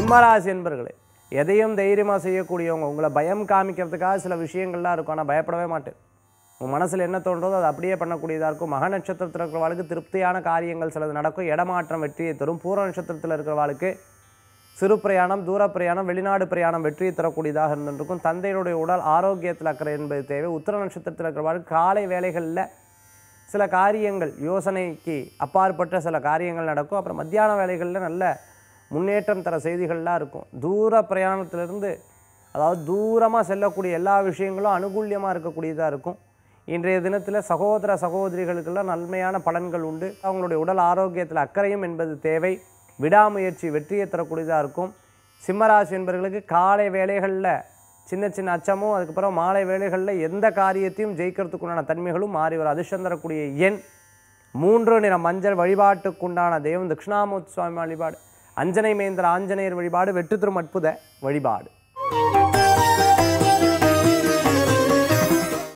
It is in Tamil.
சிம்மராசி என்பர்களே எதையும் தைரியமாக செய்யக்கூடியவங்க உங்களை பயம் காமிக்கிறதுக்காக சில விஷயங்கள்லாம் இருக்கும் ஆனால் பயப்படவே மாட்டேன் உங்கள் மனசில் என்ன தோன்றதோ அதை அப்படியே பண்ணக்கூடியதாக இருக்கும் மக நட்சத்திரத்தில் இருக்கிறவாளுக்கு திருப்தியான காரியங்கள் சிலது நடக்கும் இடமாற்றம் வெற்றியை தரும் பூர நட்சத்திரத்தில் இருக்கிறவாளுக்கு சிறு பிரயாணம் தூர பிரயாணம் வெளிநாடு பிரயாணம் வெற்றியை தரக்கூடியதாக இருந்திருக்கும் தந்தையினுடைய உடல் ஆரோக்கியத்தில் அக்கறை என்பது தேவை உத்திர நட்சத்திரத்தில் இருக்கிறவாளுக்கு காலை வேலைகளில் சில காரியங்கள் யோசனைக்கு அப்பாற்பட்ட சில காரியங்கள் நடக்கும் அப்புறம் மத்தியான வேலைகளில் நல்ல முன்னேற்றம் தர செய்திகள்லாம் இருக்கும் தூர பிரயாணத்திலிருந்து அதாவது தூரமாக செல்லக்கூடிய எல்லா விஷயங்களும் அனுகூல்யமாக இருக்கக்கூடியதாக இருக்கும் இன்றைய தினத்தில் சகோதர சகோதரிகளுக்கெல்லாம் நன்மையான பலன்கள் உண்டு அவங்களுடைய உடல் ஆரோக்கியத்தில் அக்கறையும் என்பது தேவை விடாமுயற்சி வெற்றியை தரக்கூடியதாக இருக்கும் சிம்மராசி என்பவர்களுக்கு காலை வேலைகளில் சின்ன சின்ன அச்சமும் அதுக்கப்புறம் மாலை வேளைகளில் எந்த காரியத்தையும் ஜெயிக்கிறதுக்குண்டான தன்மைகளும் மாறி வரும் அதிர்ஷ்டம் தரக்கூடிய எண் மூன்று நிற மஞ்சள் வழிபாட்டுக்குண்டான தெய்வம் தட்சிணாமூர்த்தி சுவாமி வழிபாடு அஞ்சனை மேந்திர ஆஞ்சநேயர் வழிபாடு வெற்றி தரும் அற்புத வழிபாடு